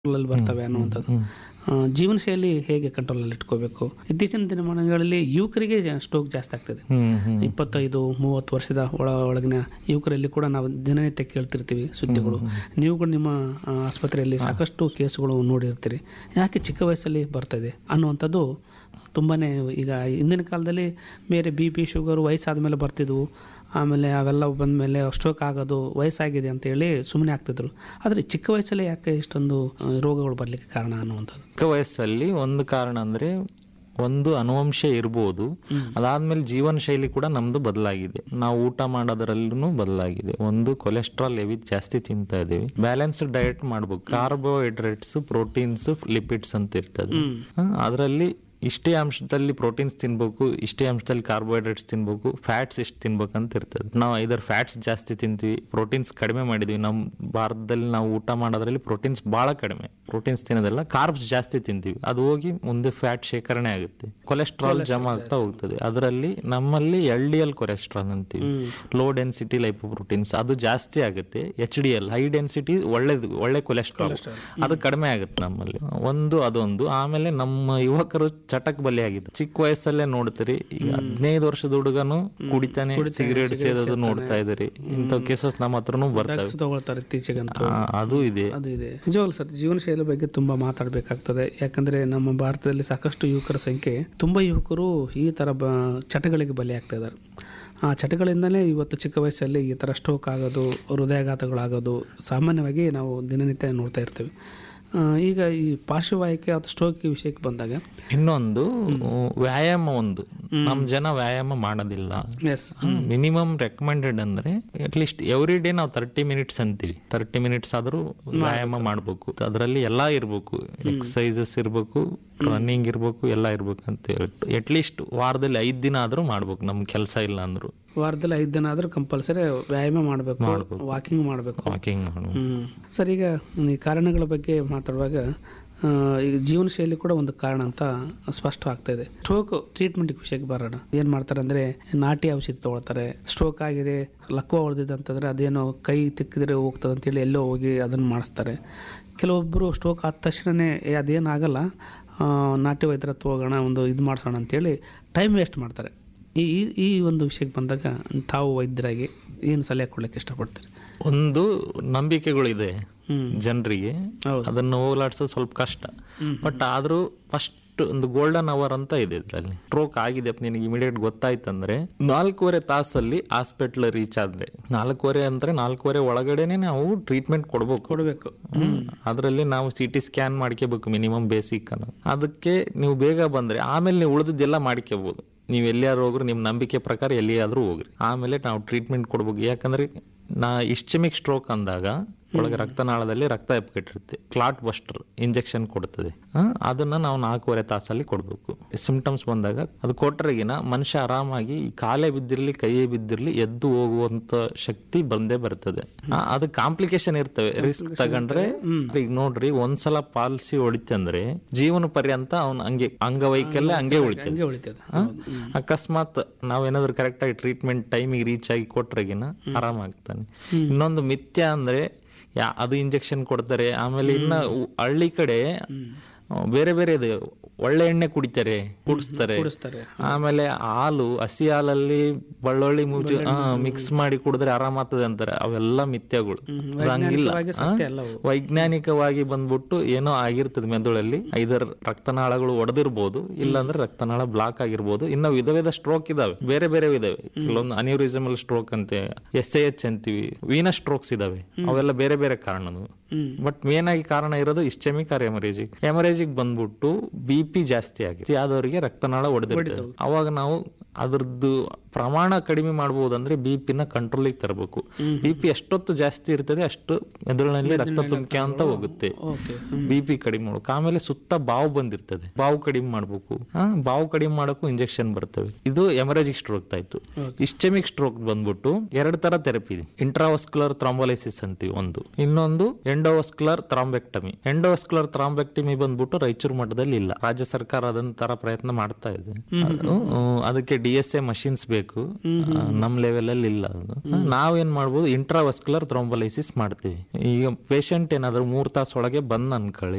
ಕಂಟ್ರೋಲಲ್ಲಿ ಬರ್ತವೆ ಅನ್ನುವಂಥದ್ದು ಆ, ಜೀವನ ಶೈಲಿ ಹೇಗೆ ಕಂಟ್ರೋಲಲ್ಲಿ ಇಟ್ಕೋಬೇಕು ಇತ್ತೀಚಿನ ದಿನಮಾನಗಳಲ್ಲಿ ಯುವಕರಿಗೆ ಸ್ಟ್ರೋಕ್ ಜಾಸ್ತಿ ಆಗ್ತದೆ ಹ್ಮ್ ಹ್ಮ್ ಇಪ್ಪತ್ತೈದು ಮೂವತ್ತು ವರ್ಷದ ಒಳ ಒಳಗಿನ ಯುವಕರಲ್ಲಿ ಕೂಡ ನಾವು ದಿನನಿತ್ಯ ಕೇಳ್ತಿರ್ತೀವಿ ಸುದ್ದಿಗಳು ನೀವು ಕೂಡ ನಿಮ್ಮ ಆ, ಆಸ್ಪತ್ರೆಯಲ್ಲಿ ಸಾಕಷ್ಟು ಕೇಸುಗಳು ನೋಡಿರ್ತೀರಿ ಯಾಕೆ ಚಿಕ್ಕ ವಯಸ್ಸಲ್ಲಿ ಬರ್ತದೆ ಅನ್ನುವಂಥದ್ದು ತುಂಬಾ ಈಗ ಹಿಂದಿನ ಕಾಲದಲ್ಲಿ ಬೇರೆ ಬಿ ಪಿ ಶುಗರು ವಯಸ್ಸಾದ ಮೇಲೆ ಬರ್ತಿದ್ವು ಆಮೇಲೆ ಅವೆಲ್ಲ ಬಂದಮೇಲೆ ಸ್ಟ್ರೋಕ್ ಆಗೋದು ವಯಸ್ಸಾಗಿದೆ ಅಂತೇಳಿ ಸುಮ್ಮನೆ ಆಗ್ತಿದ್ರು ಆದರೆ ಚಿಕ್ಕ ವಯಸ್ಸಲ್ಲೇ ಯಾಕೆ ಇಷ್ಟೊಂದು ಆ, ರೋಗಗಳು ಬರಲಿಕ್ಕೆ ಕಾರಣ ಅನ್ನುವಂಥದ್ದು ಚಿಕ್ಕ ವಯಸ್ಸಲ್ಲಿ ಒಂದು ಕಾರಣ ಅಂದ್ರೆ ಒಂದು ಅನುವಂಶ ಇರ್ಬೋದು ಅದಾದ್ಮೇಲೆ ಜೀವನ ಶೈಲಿ ಕೂಡ ನಮ್ದು ಬದಲಾಗಿದೆ ನಾವು ಊಟ ಮಾಡೋದ್ರಲ್ಲೂ ಬದಲಾಗಿದೆ ಒಂದು ಕೊಲೆಸ್ಟ್ರಾಲ್ ಹೆವಿ ಜಾಸ್ತಿ ತಿಂತಾ ಇದೀವಿ ಬ್ಯಾಲೆನ್ಸ್ಡ್ ಡಯಟ್ ಮಾಡ್ಬೇಕು ಕಾರ್ಬೋಹೈಡ್ರೇಟ್ಸ್ ಪ್ರೋಟೀನ್ಸ್ ಲಿಪಿಡ್ಸ್ ಅಂತ ಇರ್ತದೆ ಅದರಲ್ಲಿ ಇಷ್ಟೇ ಅಂಶದಲ್ಲಿ ಪ್ರೋಟೀನ್ಸ್ ತಿನ್ಬೇಕು ಇಷ್ಟೇ ಅಂಶದಲ್ಲಿ ಕಾರ್ಬೋಹೈಡ್ರೇಟ್ಸ್ ತಿನ್ಬೇಕು ಫ್ಯಾಟ್ಸ್ ಎಷ್ಟು ತಿನ್ಬೇಕು ಅಂತ ಇರ್ತದೆ ನಾವು ಐದರ್ ಫ್ಯಾಟ್ಸ್ ಜಾಸ್ತಿ ತಿಂತೀವಿ ಪ್ರೋಟೀನ್ಸ್ ಕಡಿಮೆ ಮಾಡಿದ್ವಿ ನಮ್ಮ ಭಾರತದಲ್ಲಿ ನಾವು ಊಟ ಮಾಡೋದ್ರಲ್ಲಿ ಪ್ರೋಟೀನ್ಸ್ ಭಾಳ ಕಡಿಮೆ ಪ್ರೋಟೀನ್ಸ್ ತಿನ್ನೋದಲ್ಲ ಕಾರ್ಬ್ಸ್ ಜಾಸ್ತಿ ತಿಂತೀವಿ ಅದು ಹೋಗಿ ಮುಂದೆ ಫ್ಯಾಟ್ ಶೇಖರಣೆ ಆಗುತ್ತೆ ಕೊಲೆಸ್ಟ್ರಾಲ್ ಜಮಾ ಆಗ್ತಾ ಹೋಗ್ತದೆ ಅದರಲ್ಲಿ ನಮ್ಮಲ್ಲಿ ಎಲ್ ಡಿ ಎಲ್ ಕೊಲೆಸ್ಟ್ರಾಲ್ ಅಂತೀವಿ ಲೋ ಡೆನ್ಸಿಟಿ ಲೈಪೋಪ್ರೋಟೀನ್ಸ್ ಅದು ಜಾಸ್ತಿ ಆಗುತ್ತೆ H D L high density ಒಳ್ಳೇದು ಒಳ್ಳೆ ಕೊಲೆಸ್ಟ್ರಾಲ್ ಅದು ಕಡಿಮೆ ಆಗುತ್ತೆ ನಮ್ಮಲ್ಲಿ ಒಂದು ಅದೊಂದು ಆಮೇಲೆ ನಮ್ಮ ಯುವಕರು ಚಟಕ್ ಬಲಿ ಆಗಿದೆ ಚಿಕ್ಕ ವಯಸ್ಸಲ್ಲೇ ನೋಡ್ತೀರಿ ಈಗ ಹದಿನೈದು ವರ್ಷದ ಹುಡುಗನು ಕುಡಿತಾನೆ ಸಿಗರೇಟ್ ಸೇದೋದು ನೋಡ್ತಾ ಇದ್ದೀರಿ ಇಂಥ ಕೇಸಸ್ ನಮ್ಮ ಹತ್ರನೂ ಬರ್ತವೆ ಡ್ರಗ್ಸ್ ತಗೊಳ್ತಾರೆ ಇತ್ತೀಚೆಗಂತೂ ಆ, ಅದು ಇದೆ ಅದು ಇದೆ ನಿಜವಾಗ್ಲು ಸರ್ ಜೀವನ ಶೈಲಿ ಬಗ್ಗೆ ತುಂಬಾ ಮಾತಾಡಬೇಕಾಗ್ತದೆ ಯಾಕಂದ್ರೆ ನಮ್ಮ ಭಾರತದಲ್ಲಿ ಸಾಕಷ್ಟು ಯುವಕರ ಸಂಖ್ಯೆ ತುಂಬಾ ಯುವಕರು ಈ ತರ ಬ ಚಟಗಳಿಗೆ ಬಲಿ ಆಗ್ತಾ ಇದ್ದಾರೆ ಆ ಚಟಗಳಿಂದಲೇ ಇವತ್ತು ಚಿಕ್ಕ ವಯಸ್ಸಲ್ಲಿ ಈ ಥರ ಸ್ಟ್ರೋಕ್ ಆಗೋದು ಹೃದಯಾಘಾತಗಳಾಗೋದು ಸಾಮಾನ್ಯವಾಗಿ ನಾವು ದಿನನಿತ್ಯ ನೋಡ್ತಾ ಇರ್ತೀವಿ ಆ, ಈಗ ಈ ಪಾರ್ಶ್ವವಾಯಕ್ಕೆ ಅಥವಾ ಸ್ಟ್ರೋಕ್ ವಿಷಯಕ್ಕೆ ಬಂದಾಗ ಇನ್ನೊಂದು ವ್ಯಾಯಾಮ ಒಂದು ನಮ್ ಜನ ವ್ಯಾಯಾಮ ಮಾಡೋದಿಲ್ಲ ಎಸ್ ಮಿನಿಮಮ್ ರೆಕಮೆಂಡೆಡ್ ಅಂದ್ರೆ ಅಟ್ಲೀಸ್ಟ್ ಎವ್ರಿ ಡೇ ನಾವು ತರ್ಟಿ ಮಿನಿಟ್ಸ್ ಅಂತೀವಿ ತರ್ಟಿ ಮಿನಿಟ್ಸ್ ಆದ್ರೂ ವ್ಯಾಯಾಮ ಮಾಡ್ಬೇಕು ಅದರಲ್ಲಿ ಎಲ್ಲಾ ಇರ್ಬೇಕು ಎಕ್ಸಸೈಸಸ್ ಇರ್ಬೇಕು ರನ್ನಿಂಗ್ ಇರ್ಬೇಕು ಎಲ್ಲ ಇರ್ಬೇಕು ಅಂತ ಹೇಳ್ಬಿಟ್ಟು ಅಟ್ಲೀಸ್ಟ್ ವಾರದಲ್ಲಿ ಐದ್ ದಿನ ಆದ್ರೂ ಮಾಡ್ಬೇಕು ನಮ್ ಕೆಲಸ ಇಲ್ಲ ಅಂದ್ರು ವಾರದಲ್ಲಿ ಐದು ದಿನ ಆದರೂ ಕಂಪಲ್ಸರಿ ವ್ಯಾಯಾಮ ಮಾಡಬೇಕು ವಾಕಿಂಗ್ ಮಾಡಬೇಕು ವಾಕಿಂಗ್ ಮಾಡ್ಬೇಕು ಹ್ಮ್. ಸರ್ ಈಗ ಈ ಕಾರಣಗಳ ಬಗ್ಗೆ ಮಾತಾಡುವಾಗ ಆ, ಈಗ ಜೀವನ ಶೈಲಿ ಕೂಡ ಒಂದು ಕಾರಣ ಅಂತ ಸ್ಪಷ್ಟ ಆಗ್ತಾ ಇದೆ ಸ್ಟ್ರೋಕ್ ಟ್ರೀಟ್ಮೆಂಟ್ ವಿಷಯಕ್ಕೆ ಬರೋಣ ಏನ್ ಮಾಡ್ತಾರೆ ಅಂದ್ರೆ ನಾಟಿ ಔಷಧಿ ತಗೊಳ್ತಾರೆ ಸ್ಟ್ರೋಕ್ ಆಗಿದೆ ಲಕ್ವ ಹೊಡೆದಿದೆ ಅಂತಂದ್ರೆ ಅದೇನೋ ಕೈ ತಿಕ್ಕಿದ್ರೆ ಹೋಗ್ತದೆ ಅಂತೇಳಿ ಎಲ್ಲೋ ಹೋಗಿ ಅದನ್ನು ಮಾಡಿಸ್ತಾರೆ ಕೆಲವೊಬ್ಬರು ಸ್ಟ್ರೋಕ್ ಆದ ತಕ್ಷಣನೇ ಏ ಅದೇನಾಗಲ್ಲ ಆ, ನಾಟಿ ವೈದ್ಯರ ಹತ್ರ ಹೋಗೋಣ ಒಂದು ಇದು ಮಾಡಿಸೋಣ ಅಂತೇಳಿ ಟೈಮ್ ವೇಸ್ಟ್ ಮಾಡ್ತಾರೆ ಈ ಈ- ಈ ಒಂದು ವಿಷಯಕ್ಕೆ ಬಂದಾಗ ತಾವು ವೈದ್ಯರಾಗಿ ಏನು ಸಲಹೆ ಕೊಡ್ಲಿಕ್ಕೆ ಇಷ್ಟಪಡ್ತೀರಿ ಒಂದು ನಂಬಿಕೆಗಳಿದೆ ಹ್ಮ್. ಜನರಿಗೆ ಹೌದು. ಅದನ್ನು ಹೋಗ್ಲಾಡ್ಸೋದು ಸ್ವಲ್ಪ ಕಷ್ಟ ಬಟ್ ಆದ್ರೂ ಫಸ್ಟ್ ಒಂದು ಗೋಲ್ಡನ್ ಅವರ್ ಅಂತ ಇದೆ ಇದ್ರಲ್ಲಿ ಸ್ಟ್ರೋಕ್ ಆಗಿದೆ ಅಂತ ನಿನಗೆ ಇಮಿಡಿಯೇಟ್ ಗೊತ್ತಾಯ್ತಂದ್ರೆ ನಾಲ್ಕೂವರೆ ತಾಸಲ್ಲಿ ಹಾಸ್ಪಿಟ್ಲ್ ರೀಚ್ ಆದ್ರೆ ನಾಲ್ಕೂವರೆ ಅಂದ್ರೆ ನಾಲ್ಕೂವರೆ ಒಳಗಡೆನೆ ನಾವು ಟ್ರೀಟ್ಮೆಂಟ್ ಕೊಡ್ಬೇಕು ಕೊಡಬೇಕು ಅದರಲ್ಲಿ ನಾವು ಸಿ ಟಿ ಸ್ಕ್ಯಾನ್ ಮಾಡ್ಕೋಬೇಕು ಮಿನಿಮಮ್ ಬೇಸಿಕ್ ಅನ್ನು ಅದಕ್ಕೆ ನೀವು ಬೇಗ ಬಂದ್ರೆ ಆಮೇಲೆ ನೀವು ಉಳಿದಿದ್ದೆಲ್ಲ ಮಾಡ್ಕೋಬಹುದು ನೀವು ಎಲ್ಲಿಯಾದ್ರೂ ಹೋಗ್ರಿ ನಿಮ್ಮ ನಂಬಿಕೆ ಪ್ರಕಾರ ಎಲ್ಲಿಯಾದ್ರೂ ಹೋಗ್ರಿ ಆಮೇಲೆ ನಾವು ಟ್ರೀಟ್ಮೆಂಟ್ ಕೊಡ್ಬೇಕು ಯಾಕಂದ್ರೆ ನಾ ಇಸ್ಚಮಿಕ್ ಸ್ಟ್ರೋಕ್ ಅಂದಾಗ ಒಳಗೆ ರಕ್ತನಾಳದಲ್ಲಿ ರಕ್ತ ಎಪ್ಪಿಟ್ಟಿರುತ್ತೆ ಕ್ಲಾಟ್ ಬಸ್ಟರ್ ಇಂಜೆಕ್ಷನ್ ಕೊಡ್ತದೆ ಆ, ಅದನ್ನ ನಾವು ನಾಲ್ಕೂವರೆ ತಾಸಲ್ಲಿ ಕೊಡ್ಬೇಕು ಸಿಂಪ್ಟಮ್ಸ್ ಬಂದಾಗ ಅದು ಕೊಟ್ರಗಿನ ಮನುಷ್ಯ ಆರಾಮಾಗಿ ಈ ಕಾಲೇ ಬಿದ್ದಿರ್ಲಿ ಕೈಯೇ ಬಿದ್ದಿರ್ಲಿ ಎದ್ದು ಹೋಗುವಂತ ಶಕ್ತಿ ಬಂದೇ ಬರ್ತದೆ ಆ, ಅದು ಕಾಂಪ್ಲಿಕೇಶನ್ ಇರ್ತವೆ ರಿಸ್ಕ್ ತಗೊಂಡ್ರೆ ಈಗ ನೋಡ್ರಿ ಒಂದ್ಸಲ ಪಾಲಿಸಿ ಹೊಡಿತಂದ್ರೆ ಜೀವನ ಪರ್ಯಂತ ಅವ್ನ ಹಂಗೆ ಅಂಗವೈಕಲ್ಯ ಹಂಗೆ ಉಳಿತದೆ ಹಂಗೆ ಉಳಿತದೆ ಆ? ಅಕಸ್ಮಾತ್ ನಾವೇನಾದ್ರೂ ಕರೆಕ್ಟ್ ಆಗಿ ಟ್ರೀಟ್ಮೆಂಟ್ ಟೈಮಿಗೆ ರೀಚ್ ಆಗಿ ಕೊಟ್ರಗಿನ ಆರಾಮಾಗ್ತಾನೆ ಇನ್ನೊಂದು ಮಿಥ್ಯ ಅಂದ್ರೆ ಯಾ ಅದು ಇಂಜೆಕ್ಷನ್ ಕೊಡ್ತಾರೆ ಆಮೇಲೆ ಇನ್ನ ಉ- ಹಳ್ಳಿ ಕಡೆ ಆ, ಬೇರೆ ಬೇರೆ ಇದೆ ಒಳ್ಳೆ ಎಣ್ಣೆ ಕುಡಿತಾರೆ ಕುಡಿಸ್ತಾರೆ ಕುಡಿಸ್ತಾರೆ ಆಮೇಲೆ ಹಾಲು ಹಸಿ ಹಾಲಲ್ಲಿ ಬಳ್ಳುಳ್ಳಿ ಮುಚ್ಚಿ ಮಿಕ್ಸ್ ಮಾಡಿ ಕುಡಿದ್ರೆ ಆರಾಮಾಗ್ತದೆ ಅಂತಾರೆ ಅವೆಲ್ಲ ಮಿಥ್ಯಗಳು ಅದು ಹಂಗಿಲ್ಲ ವೈಜ್ಞಾನಿಕವಾಗಿ ಆ? ಸತ್ಯ ಅಲ್ಲ ಅವು. ವೈಜ್ಞಾನಿಕವಾಗಿ ಬಂದ್ಬಿಟ್ಟು ಏನೋ ಆಗಿರ್ತದೆ ಮೆದುಳಲ್ಲಿ ಐದರ್ ರಕ್ತನಾಳಗಳು ಒಡೆದಿರ್ಬೋದು ಇಲ್ಲಾಂದ್ರೆ ರಕ್ತನಾಳ ಬ್ಲಾಕ್ ಆಗಿರ್ಬೋದು ಇನ್ನು ವಿಧ ವಿಧ ಸ್ಟ್ರೋಕ್ ಇದಾವೆ ಬೇರೆ ಬೇರೆ ಇದಾವೆ ಕೆಲವೊಂದು ಅನ್ಯೂರಿಸಮಲ್ ಸ್ಟ್ರೋಕ್ ಅಂತೆ ಎಸ್ ಎ ಎಚ್ ಅಂತೀವಿ ವೀನಸ್ ಸ್ಟ್ರೋಕ್ಸ್ ಇದಾವೆ ಅವೆಲ್ಲ ಬೇರೆ ಬೇರೆ ಕಾರಣಗಳು ಬಟ್ ಮೇನ್ ಆಗಿ ಕಾರಣ ಇರೋದು ಇಸ್ಚೆಮಿಕ್ ಆರ್ ಎಮರೇಜಿಕ್ ಎಮರೇಜಿಕ್ ಬಂದ್ಬಿಟ್ಟು ಬಿ ಪಿ ಜಾಸ್ತಿ ಆಗಿದೆ ಆದವರಿಗೆ ರಕ್ತನಾಳ ಒಡೆದಿರ್ತದೆ ಅವಾಗ ನಾವು ಅದ್ರದ್ದು ಪ್ರಮಾಣ ಕಡಿಮೆ ಮಾಡಬಹುದಂದ್ರೆ ಬಿ ಪಿನ ಕಂಟ್ರೋಲಿಗೆ ತರಬೇಕು ಬಿ ಪಿ ಎಷ್ಟೊತ್ತು ಜಾಸ್ತಿ ಇರ್ತದೆ ಅಷ್ಟು ಮೆದುಳಿನಲ್ಲಿ ರಕ್ತ ತುಂಬಿಕೆ ಅಂತ ಹೋಗುತ್ತೆ ಓಕೆ ಬಿ ಪಿ ಕಡಿಮೆ ಮಾಡ್ಬೇಕು ಆಮೇಲೆ ಸುತ್ತ ಬಾವು ಬಂದಿರ್ತದೆ ಬಾವು ಕಡಿಮೆ ಮಾಡ್ಬೇಕು ಆ, ಬಾವು ಕಡಿಮೆ ಮಾಡಕ್ಕೂ ಇಂಜೆಕ್ಷನ್ ಬರ್ತವೆ ಇದು ಎಮರೇಜಿಕ್ ಸ್ಟ್ರೋಕ್ ಆಯ್ತು ಇಸ್ಟೆಮಿಕ್ ಸ್ಟ್ರೋಕ್ ಬಂದ್ಬಿಟ್ಟು ಎರಡು ತರ ಥೆರಪಿ ಇದೆ ಇಂಟ್ರಾವಸ್ಕುಲರ್ ಥ್ರಾಂಬೋಲೈಸಿಸ್ ಅಂತೀವಿ ಒಂದು ಇನ್ನೊಂದು ಎಂಡೋವಸ್ಕುಲರ್ ಥ್ರಾಂಬೆಕ್ಟಮಿ ಎಂಡೋವಸ್ಕುಲರ್ ಥ್ರಾಂಬೆಕ್ಟಮಿ ಬಂದ್ಬಿಟ್ಟು ರಾಯಚೂರು ಮಟ್ಟದಲ್ಲಿ ಇಲ್ಲ ರಾಜ್ಯ ಸರ್ಕಾರ ಅದನ್ನ ತರ ಪ್ರಯತ್ನ ಮಾಡ್ತಾ ಇದೆ ಅದು, ಆ, ಅದಕ್ಕೆ ಡಿ ಎಸ್ ಎ ಮಷಿನ್ಸ್ ಬೇಕು ಆ, ನಮ್ ಲೆವೆಲ್ ಅಲ್ಲಿ ಇಲ್ಲ ಅದು ನಾವೇನ್ ಮಾಡ್ಬೋದು ಇಂಟ್ರಾವಸ್ಕುಲರ್ ಥ್ರಾಂಬೋಲೈಸಿಸ್ ಮಾಡ್ತೀವಿ ಈಗ ಪೇಷಂಟ್ ಏನಾದ್ರು ಮೂರ್ ತಾಸ ಒಳಗೆ ಬಂದ್ ಅನ್ಕೊಳ್ಳಿ